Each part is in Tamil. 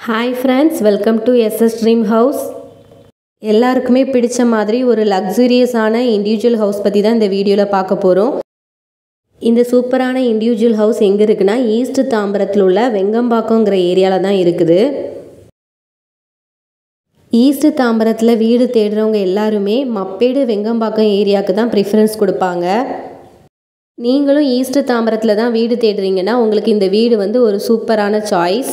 hi friends welcome to SS dream house எல்லாருக்குமே பிடிச்ச மாதிரி ஒரு லக்ஸூரியஸான இண்டிவிஜுவல் ஹவுஸ் பற்றி தான் இந்த வீடியோவில் பார்க்க போகிறோம் இந்த சூப்பரான இண்டிவிஜுவல் ஹவுஸ் எங்கே இருக்குன்னா ஈஸ்ட் தாம்பரத்தில் உள்ள வெங்கம்பாக்கங்கிற ஏரியாவில் தான் இருக்குது ஈஸ்ட் தாம்பரத்தில் வீடு தேடுறவங்க எல்லாருமே மப்பேடு வெங்கம்பாக்கம் ஏரியாவுக்கு தான் ப்ரிஃபரன்ஸ் கொடுப்பாங்க நீங்களும் ஈஸ்ட் தாம்பரத்தில் தான் வீடு தேடுறீங்கன்னா உங்களுக்கு இந்த வீடு வந்து ஒரு சூப்பரான சாய்ஸ்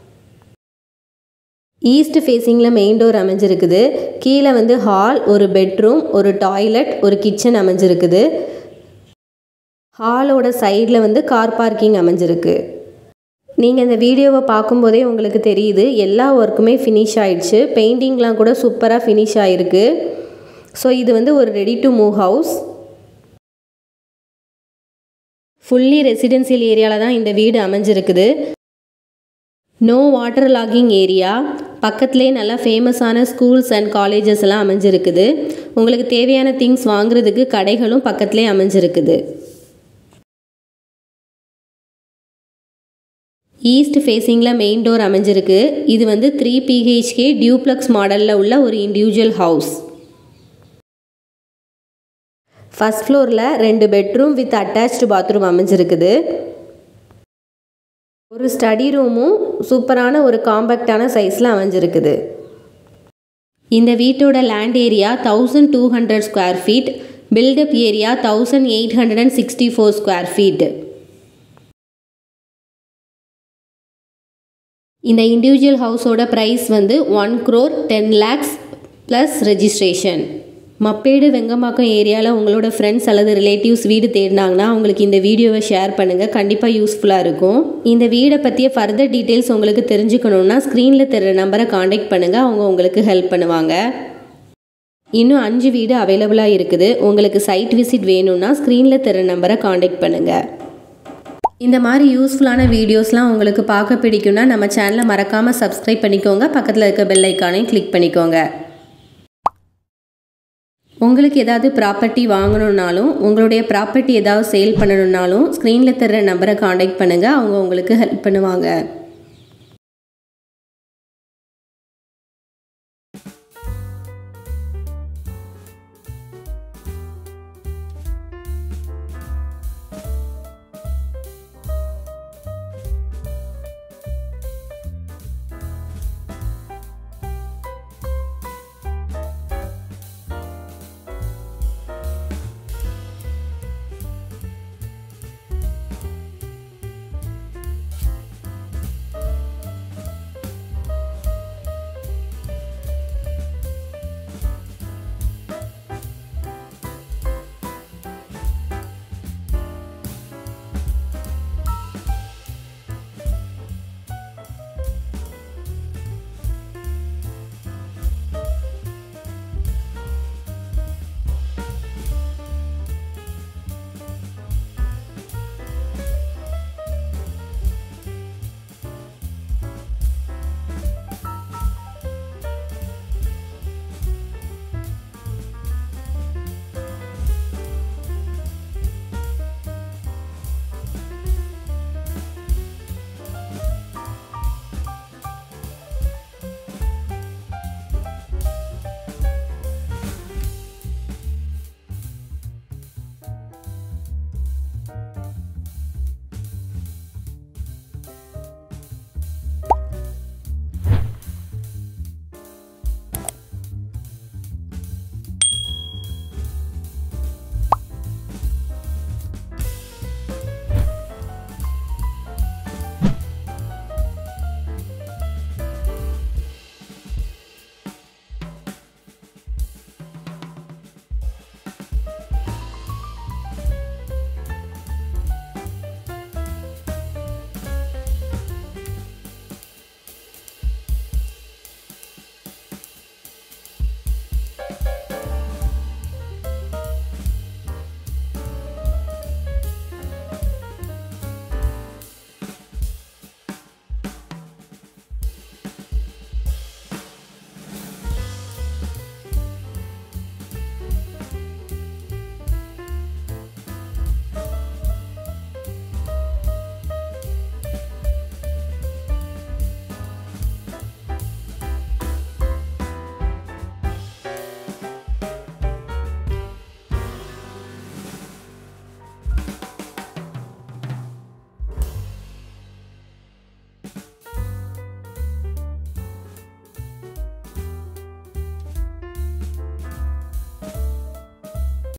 ஈஸ்ட் ஃபேஸிங்கில் மெயின் டோர் அமைஞ்சிருக்குது கீழே வந்து ஹால் ஒரு பெட்ரூம் ஒரு டாய்லெட் ஒரு கிச்சன் அமைஞ்சிருக்குது ஹாலோட சைடில் வந்து கார் பார்க்கிங் அமைஞ்சிருக்கு நீங்கள் இந்த வீடியோவை பார்க்கும்போதே உங்களுக்கு தெரியுது எல்லா ஒர்க்குமே ஃபினிஷ் ஆயிடுச்சு பெயிண்டிங்லாம் கூட சூப்பராக ஃபினிஷ் ஆகிருக்கு ஸோ இது வந்து ஒரு ready to move house fully residential ஏரியாவில் தான் இந்த வீடு அமைஞ்சிருக்குது நோ வாட்டர் லாகிங் ஏரியா பக்கத்துலேயே நல்லா ஃபேமஸான ஸ்கூல்ஸ் அண்ட் காலேஜஸ் எல்லாம் அமைஞ்சிருக்குது உங்களுக்கு தேவையான திங்ஸ் வாங்குறதுக்கு கடைகளும் பக்கத்துலேயே அமைஞ்சிருக்குது ஈஸ்ட் ஃபேஸிங்கில் மெயின் டோர் அமைஞ்சிருக்கு இது வந்து த்ரீ பிஹெச்கே டியூப்ளக்ஸ் மாடலில் உள்ள ஒரு இண்டிவிஜுவல் ஹவுஸ் ஃபஸ்ட் ஃப்ளோரில் ரெண்டு பெட்ரூம் வித் அட்டாச்டு பாத்ரூம் அமைஞ்சிருக்குது ஒரு ஸ்டடி ரூமும் சூப்பரான ஒரு காம்பேக்டான சைஸில் அமைஞ்சிருக்குது இந்த வீட்டோட land area thousand two hundred square feet built up area thousand eight hundred and sixty four square feet இந்த இண்டிவிஜுவல் ஹவுஸோட ப்ரைஸ் வந்து one crore ten lakhs plus registration Mappedu Vengambakkam ஏரியாவில் உங்களோட ஃப்ரெண்ட்ஸ் அல்லது ரிலேட்டிவ்ஸ் வீடு தேடினாங்கன்னா அவங்களுக்கு இந்த வீடியோவை ஷேர் பண்ணுங்கள் கண்டிப்பாக யூஸ்ஃபுல்லாக இருக்கும் இந்த வீடை பற்றிய ஃபர்தர் டீட்டெயில்ஸ் உங்களுக்கு தெரிஞ்சுக்கணுன்னா ஸ்க்ரீனில் தெரிகிற நம்பரை காண்டாக்ட் பண்ணுங்கள் அவங்க உங்களுக்கு ஹெல்ப் பண்ணுவாங்க இன்னும் அஞ்சு வீடு அவைலபிளாக இருக்குது உங்களுக்கு சைட் விசிட் வேணும்னா ஸ்க்ரீனில் தெரிகிற நம்பரை காண்டாக்ட் பண்ணுங்கள் இந்த மாதிரி யூஸ்ஃபுல்லான வீடியோஸ்லாம் உங்களுக்கு பார்க்க பிடிக்கும்னா நம்ம சேனலை மறக்காமல் சப்ஸ்கிரைப் பண்ணிக்கோங்க பக்கத்தில் இருக்க பெல் ஐக்கானையும் கிளிக் பண்ணிக்கோங்க உங்களுக்கு ஏதாவது ப்ராப்பர்ட்டி வாங்கணுன்னாலும் உங்களுடைய ப்ராப்பர்ட்டி ஏதாவது சேல் பண்ணணுன்னாலும் ஸ்க்ரீனில் தர்ற நம்பரை காண்டாக்ட் பண்ணுங்கள் அவங்க உங்களுக்கு ஹெல்ப் பண்ணுவாங்க